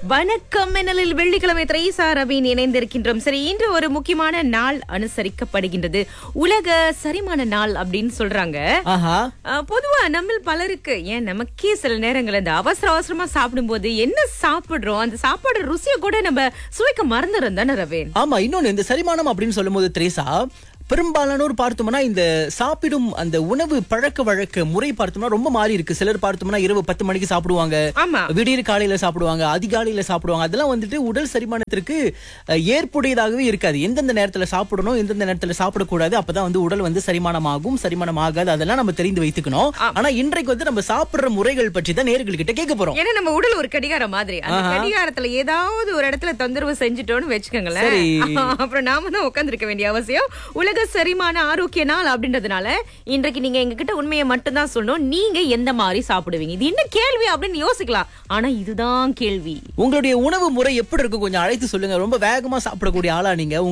வணக்கம் மின்னலில் வெள்ளிக்கிழமை திரைசா ரவீன் இணைந்திருக்கின்றோம் சரி இன்று ஒரு முக்கியமான நாள் அனுசரிக்கப்படுகின்றது உலக சரிமான நாள் அப்படின்னு சொல்றாங்க ஆஹா அஹ், பொதுவா நம்ம பலருக்கு ஏன் நமக்கே சில நேரங்கள் இந்த அவசர அவசரமா சாப்பிடும்போது என்ன சாப்பிடுறோம் அந்த சாப்பாடு ருசியை கூட நம்ம சுவைக்க மறந்துடும் தானே ரவேன் ஆமா இன்னொன்னு இந்த செரிமானம் அப்படின்னு சொல்லும்போது திரேசா பெரும்பாலானோர் பார்த்தோம்னா இந்த சாப்பிடும் அந்த உணவு பழக்க வழக்க முறை பார்த்தோம்னா ரொம்ப மாறி இருக்கு சிலர் பார்த்தோம்னா இரவு பத்து மணிக்கு சாப்பிடுவாங்க ஆமா விடியற் காலையில சாப்பிடுவாங்க அதிகாலையில சாப்பிடுவாங்க அதெல்லாம் வந்துட்டு உடல் செரிமானத்திற்கு அஹ், ஏற்புடையதாகவே இருக்காது எந்தெந்த நேரத்துல சாப்பிடணும் எந்தெந்த நேரத்துல சாப்பிடக்கூடாது அப்பதான் வந்து உடல் வந்து செரிமானமாகும் செரிமானம் ஆகாது அதெல்லாம் நம்ம தெரிந்து வைத்துக்கணும் ஆனா இன்றைக்கு வந்து நம்ம சாப்பிடுற முறைகள் பற்றி தான் நேர்கள் கிட்ட கேட்க போறோம் ஏன்னா நம்ம உடல் ஒரு கடிகாரம் மாதிரி அந்த கடிகாரத்துல ஏதாவது ஒரு இடத்துல தொந்தரவு செஞ்சுட்டோம்னு வச்சுக்கோங்களேன் சரி. அப்புறம் நாம தான் உட்கார்ந்திருக்க வேண்டிய அவசியம் உலக செரிமான ஆரோக்கிய நாள் அப்படின்றதுனால இன்றைக்கு நீங்க எங்ககிட்ட உண்மையை மட்டும்தான் சொல்லணும் நீங்க எந்த மாதிரி சாப்பிடுவீங்க இது என்ன கேள்வி அப்படின்னு யோசிக்கலாம் ஆனா இதுதான் கேள்வி உங்களுடைய உணவு முறை எப்படி இருக்கும் கொஞ்சம் அழைத்து சொல்லுங்க ரொம்ப வேகமா சாப்பிடக்கூடிய ஆளா நீங்க